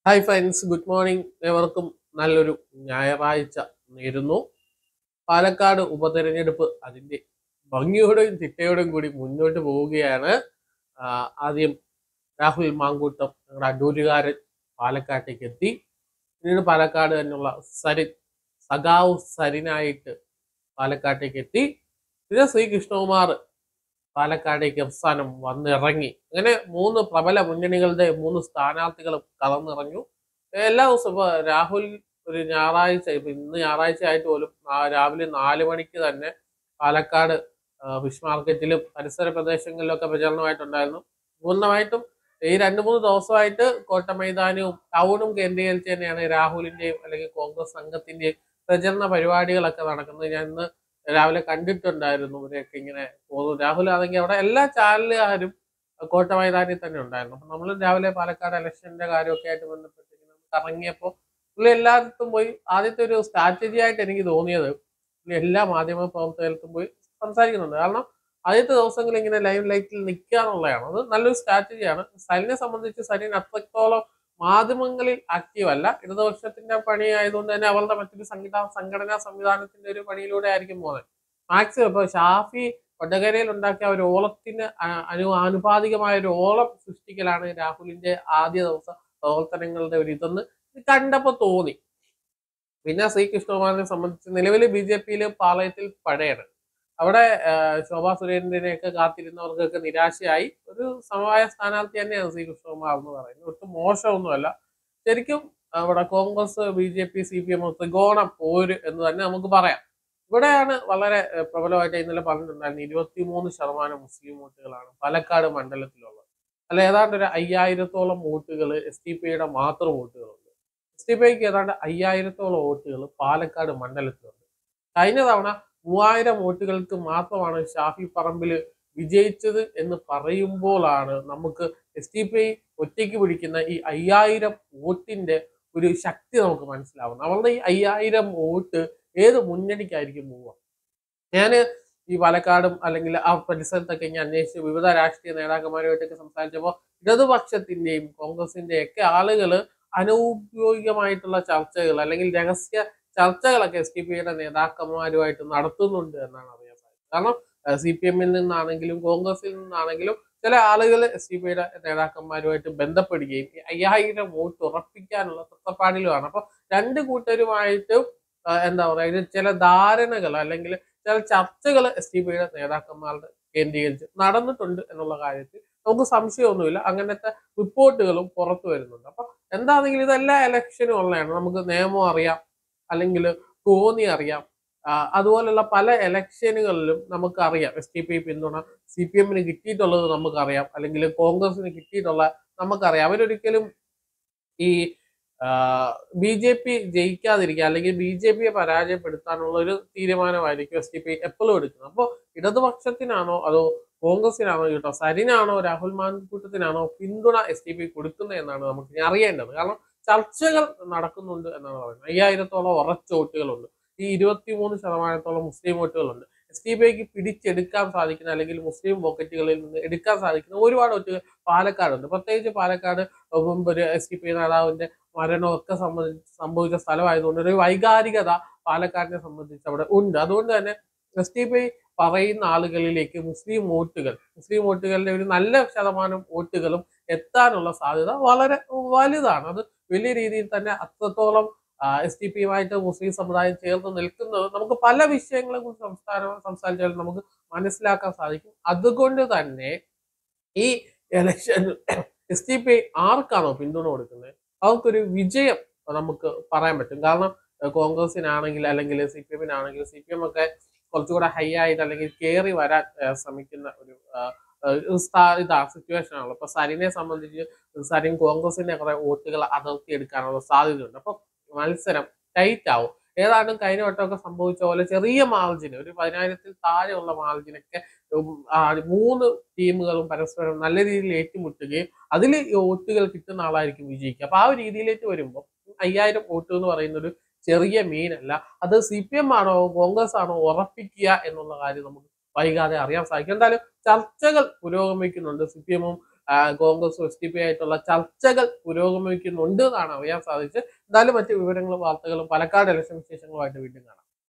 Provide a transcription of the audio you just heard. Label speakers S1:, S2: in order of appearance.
S1: hi friends good morning ഏവർക്കും നല്ലൊരു ഞായറാഴ്ച നേരുന്നു പാലക്കാട് ഉപതെരഞ്ഞെടുപ്പ് അതിന്റെ ഭംഗിയോടെയും ചിട്ടയോടെയും കൂടി മുന്നോട്ട് പോവുകയാണ് ആ, ആദ്യം രാഹുൽ മാങ്കൂട്ടം ഞങ്ങളുടെ അടൂരുകാരൻ പാലക്കാട്ടേക്ക് എത്തി പിന്നീട് പാലക്കാട് തന്നെയുള്ള സരിൻ സഖാവ് സരിനായിട്ട് പാലക്കാട്ടേക്ക് എത്തി പിന്നെ ശ്രീ കൃഷ്ണകുമാർ പാലക്കാടേക്ക് അവസാനം വന്നിറങ്ങി അങ്ങനെ മൂന്ന് പ്രബല മുന്നണികളുടെ മൂന്ന് സ്ഥാനാർത്ഥികളും കടന്നിറങ്ങു എല്ലാ ദിവസവും ഇപ്പൊ രാഹുൽ ഒരു ഞായറാഴ്ച ഇപ്പൊ ഇന്ന് ഞായറാഴ്ച ആയിട്ട് പോലും ആ രാവിലെ നാല് മണിക്ക് തന്നെ പാലക്കാട് ആ, ഫിഷ് മാർക്കറ്റിലും പരിസര പ്രദേശങ്ങളിലൊക്കെ പ്രചരണമായിട്ടുണ്ടായിരുന്നു പൂർണ്ണമായിട്ടും ഈ രണ്ട് മൂന്ന് ദിവസമായിട്ട് കോട്ട മൈതാനവും ടൗണും കേന്ദ്രീകരിച്ച് തന്നെയാണ് രാഹുലിന്റെയും അല്ലെങ്കിൽ കോൺഗ്രസ് സംഘത്തിന്റെയും പ്രചരണ പരിപാടികളൊക്കെ നടക്കുന്നത് ഞാൻ ഇന്ന് രാവിലെ കണ്ടിട്ടുണ്ടായിരുന്നു ഇവരെയൊക്കെ ഇങ്ങനെ പോകുന്നു രാഹുൽ ആണെങ്കിൽ അവിടെ എല്ലാ ചാനലുകാരും കോട്ട മൈതാനിൽ തന്നെ ഉണ്ടായിരുന്നു അപ്പൊ നമ്മൾ രാവിലെ പാലക്കാട് ഇലക്ഷന്റെ കാര്യമൊക്കെ ആയിട്ട് ബന്ധപ്പെട്ട് ഇങ്ങനെ കറങ്ങിയപ്പോൾ പുള്ളി എല്ലായിടത്തും പോയി ആദ്യത്തെ ഒരു സ്ട്രാറ്റജി ആയിട്ട് എനിക്ക് തോന്നിയത് പുള്ളി എല്ലാ മാധ്യമ പ്രവർത്തകർക്കും പോയി സംസാരിക്കുന്നുണ്ട് കാരണം ആദ്യത്തെ ദിവസങ്ങളിൽ ഇങ്ങനെ ലൈവ് ലൈറ്റിൽ നിൽക്കുക എന്നുള്ളതാണ് അത് നല്ലൊരു സ്ട്രാറ്റജിയാണ് സലിനെ സംബന്ധിച്ച് സലിൻ അത്രത്തോളം മാധ്യമങ്ങളിൽ ആക്റ്റീവ് അല്ല ഇടതുപക്ഷത്തിന്റെ പണി ആയതുകൊണ്ട് തന്നെ അവരുടെ മറ്റൊരു സംഘടന സംഘടനാ സംവിധാനത്തിന്റെ ഒരു പണിയിലൂടെ ആയിരിക്കും പോകുന്നത് മാക്സിമം ഇപ്പൊ ഷാഫി കൊടകരയിൽ ഉണ്ടാക്കിയ ഒരു ഓളത്തിന് അ- അനു ആനുപാതികമായ ഒരു ഓളം സൃഷ്ടിക്കലാണ് രാഹുലിന്റെ ആദ്യ ദിവസ പ്രവർത്തനങ്ങളുടെ ഒരു ഇതെന്ന് കണ്ടപ്പോ തോന്നി പിന്നെ ശ്രീ കൃഷ്ണകുമാറിനെ സംബന്ധിച്ച് നിലവിൽ ബി ജെ പിയിൽ പാളയത്തിൽ പഴയാണ് അവിടെ ആ, ശോഭാ സുരേന്ദ്രനെയൊക്കെ കാത്തിരുന്നവർക്കൊക്കെ നിരാശയായി ഒരു സമവായ സ്ഥാനാർത്ഥി തന്നെയാണ് ശ്രീ കൃഷ്ണകുമാർ എന്ന് പറയുന്നത് ഒട്ടും മോശമൊന്നുമല്ല ശരിക്കും അവിടെ Congress B J P C P M ത്രികോണം പോര് എന്ന് തന്നെ നമുക്ക് പറയാം ഇവിടെയാണ് വളരെ ഏഹ്, പ്രബലമായിട്ട് ഇന്നലെ പറഞ്ഞിട്ടുണ്ടായിരുന്നു ഇരുപത്തിമൂന്ന് ശതമാനം മുസ്ലിം വോട്ടുകളാണ് പാലക്കാട് മണ്ഡലത്തിലുള്ളത് അല്ല ഏതാണ്ട് ഒരു അയ്യായിരത്തോളം വോട്ടുകൾ എസ് ടി പിയുടെ മാത്രം വോട്ടുകളുണ്ട് എസ് ടി പിക്ക് ഏതാണ്ട് അയ്യായിരത്തോളം വോട്ടുകൾ പാലക്കാട് മണ്ഡലത്തിലുണ്ട് കഴിഞ്ഞ തവണ മൂവായിരം വോട്ടുകൾക്ക് മാത്രമാണ് ഷാഫി പറമ്പിൽ വിജയിച്ചത് എന്ന് പറയുമ്പോഴാണ് നമുക്ക് എസ് ടി പി ഒറ്റയ്ക്ക് പിടിക്കുന്ന ഈ അയ്യായിരം വോട്ടിന്റെ ഒരു ശക്തി നമുക്ക് മനസ്സിലാവുന്നത് അവരുടെ ഈ അയ്യായിരം വോട്ട് ഏത് മുന്നണിക്കായിരിക്കും പോവുക ഞാൻ ഈ പാലക്കാടും അല്ലെങ്കിൽ ആ പരിസരത്തൊക്കെ ഞാൻ അന്വേഷിച്ച് വിവിധ രാഷ്ട്രീയ നേതാക്കന്മാരുമായിട്ടൊക്കെ സംസാരിച്ചപ്പോൾ ഇടതുപക്ഷത്തിന്റെയും കോൺഗ്രസിന്റെയും ഒക്കെ ആളുകൾ അനൗദ്യോഗികമായിട്ടുള്ള ചർച്ചകൾ അല്ലെങ്കിൽ രഹസ്യ ചർച്ചകളൊക്കെ എസ് ടി പിയുടെ നേതാക്കന്മാരുമായിട്ട് നടത്തുന്നുണ്ട് എന്നാണ് അറിയാൻ സാധിച്ചത് കാരണം സി പി എമ്മിൽ നിന്നാണെങ്കിലും കോൺഗ്രസിൽ നിന്നാണെങ്കിലും ചില ആളുകൾ എസ് ഡി പിയുടെ നേതാക്കന്മാരുമായിട്ട് ബന്ധപ്പെടുകയും ഈ അയ്യായിരം വോട്ട് ഉറപ്പിക്കാനുള്ള തത്രപ്പാടിലുമാണ് അപ്പൊ രണ്ട് കൂട്ടരുമായിട്ട് ആ, എന്താ പറയാ ഇത് ചില ധാരണകൾ അല്ലെങ്കിൽ ചില ചർച്ചകൾ എസ് ഡി പിയുടെ നേതാക്കന്മാരുടെ കേന്ദ്രീകരിച്ച് നടന്നിട്ടുണ്ട് എന്നുള്ള കാര്യത്തിൽ നമുക്ക് സംശയമൊന്നുമില്ല അങ്ങനത്തെ റിപ്പോർട്ടുകളും പുറത്തു വരുന്നുണ്ട് അപ്പൊ എന്താണെങ്കിലും ഇതെല്ലാ ഇലക്ഷനും ഉള്ളതാണ് നമുക്ക് നിയമം അറിയാം അല്ലെങ്കിൽ തോന്നി അറിയാം ആ, അതുപോലുള്ള പല ഇലക്ഷനുകളിലും നമുക്കറിയാം എസ് ടി പി പിന്തുണ സി പി എമ്മിന് കിട്ടിയിട്ടുള്ളത് നമുക്കറിയാം അല്ലെങ്കിൽ കോൺഗ്രസിന് കിട്ടിയിട്ടുള്ള നമുക്കറിയാം അവരൊരിക്കലും ഈ ബി ജെ പി ജയിക്കാതിരിക്കുക അല്ലെങ്കിൽ ബി ജെ പിയെ പരാജയപ്പെടുത്താനുള്ള ഒരു തീരുമാനമായിരിക്കും എസ് ടി പി എപ്പോഴും എടുക്കുന്നത് അപ്പോൾ ഇടതുപക്ഷത്തിനാണോ അതോ കോൺഗ്രസിനാണോ കേട്ടോ സരിനാണോ രാഹുൽ മാൻകൂട്ടത്തിനാണോ പിന്തുണ എസ് ടി പി കൊടുക്കുന്നത് എന്നാണ് നമുക്ക് ഇനി അറിയേണ്ടത് കാരണം ചർച്ചകൾ നടക്കുന്നുണ്ട് എന്നാണ് പറയുന്നത് അയ്യായിരത്തോളം ഉറച്ച വോട്ടുകളുണ്ട് ഈ ഇരുപത്തിമൂന്ന് ശതമാനത്തോളം മുസ്ലിം വോട്ടുകളുണ്ട് എസ് ടി പിക്ക് പിടിച്ചെടുക്കാൻ സാധിക്കുന്ന അല്ലെങ്കിൽ മുസ്ലിം പോക്കറ്റുകളിൽ നിന്ന് എടുക്കാൻ സാധിക്കുന്ന ഒരുപാട് വോട്ടുകൾ പാലക്കാടുണ്ട് പ്രത്യേകിച്ച് പാലക്കാട് മുമ്പ് ഒരു എസ് ടി പി നേതാവിന്റെ മരണമൊക്കെ സംബന്ധിച്ച് സംഭവിച്ച സ്ഥലമായതുകൊണ്ട് ഒരു വൈകാരികത പാലക്കാടിനെ സംബന്ധിച്ച് അവിടെ ഉണ്ട് അതുകൊണ്ട് തന്നെ എസ് ടി പി പറയുന്ന ആളുകളിലേക്ക് മുസ്ലിം വോട്ടുകൾ മുസ്ലിം വോട്ടുകളുടെ ഒരു നല്ല ശതമാനം വോട്ടുകളും എത്താനുള്ള സാധ്യത വളരെ വലുതാണ് അത് വലിയ രീതിയിൽ തന്നെ അത്രത്തോളം എസ് ടി പിയുമായിട്ട് മുസ്ലിം സമുദായം ചേർന്ന് നിൽക്കുന്നത് നമുക്ക് പല വിഷയങ്ങളെ കുറിച്ച് സംസ്ഥാനം സംസാരിച്ചാൽ നമുക്ക് മനസ്സിലാക്കാൻ സാധിക്കും അതുകൊണ്ട് തന്നെ ഈ ഇലക്ഷൻ എസ് ടി പി ആർക്കാണോ പിന്തുണ കൊടുക്കുന്നത് അവർക്കൊരു വിജയം നമുക്ക് പറയാൻ പറ്റും കാരണം ഏഹ് കോൺഗ്രസിനാണെങ്കിൽ അല്ലെങ്കിൽ സി പി എമ്മിനാണെങ്കിൽ സി പി എം ഒക്കെ കുറച്ചുകൂടെ ഹൈ ആയിട്ട് അല്ലെങ്കിൽ കയറി വരാൻ ഏഹ് ശ്രമിക്കുന്ന ഒരു ആഹ് ഒരു സ്ഥാ- ഇതാ സിറ്റുവേഷൻ ആണല്ലോ അപ്പൊ സരിനെ സംബന്ധിച്ച് സരിൻ കോൺഗ്രസിന്റെ കുറെ വോട്ടുകൾ അടർത്തിയെടുക്കാനുള്ള സാധ്യതയുണ്ട് അപ്പൊ മത്സരം ടൈറ്റ് ആവും ഏതാണ്ടും കഴിഞ്ഞ വട്ടമൊക്കെ സംഭവിച്ച പോലെ ചെറിയ മാർജിന് ഒരു പതിനായിരത്തിൽ താഴെയുള്ള മാർജിനൊക്കെ ഉം, ആ, മൂന്ന് ടീമുകളും പരസ്പരം നല്ല രീതിയിൽ ഏറ്റുമുട്ടുകയും അതിൽ വോട്ടുകൾ കിട്ടുന്ന ആളായിരിക്കും വിജയിക്കുക അപ്പൊ ആ ഒരു രീതിയിലേക്ക് വരുമ്പോൾ അയ്യായിരം വോട്ട് എന്ന് പറയുന്ന ഒരു ചെറിയ മീനല്ല അത് സി പി എം ആണോ കോൺഗ്രസ് ആണോ ഉറപ്പിക്കുക എന്നുള്ള കാര്യം നമുക്ക് വൈകാതെ അറിയാൻ സാധിക്കും എന്തായാലും ചർച്ചകൾ പുരോഗമിക്കുന്നുണ്ട് സി പി എമ്മും ആ, കോൺഗ്രസ് എസ് ഡി പി ആയിട്ടുള്ള ചർച്ചകൾ പുരോഗമിക്കുന്നുണ്ട് എന്നാണ് അറിയാൻ സാധിച്ചത് എന്തായാലും മറ്റ് വിവരങ്ങളും വാർത്തകളും പാലക്കാട് ഇലക്ഷൻ വിശേഷങ്ങളുമായിട്ട് വീണ്ടും കാണാം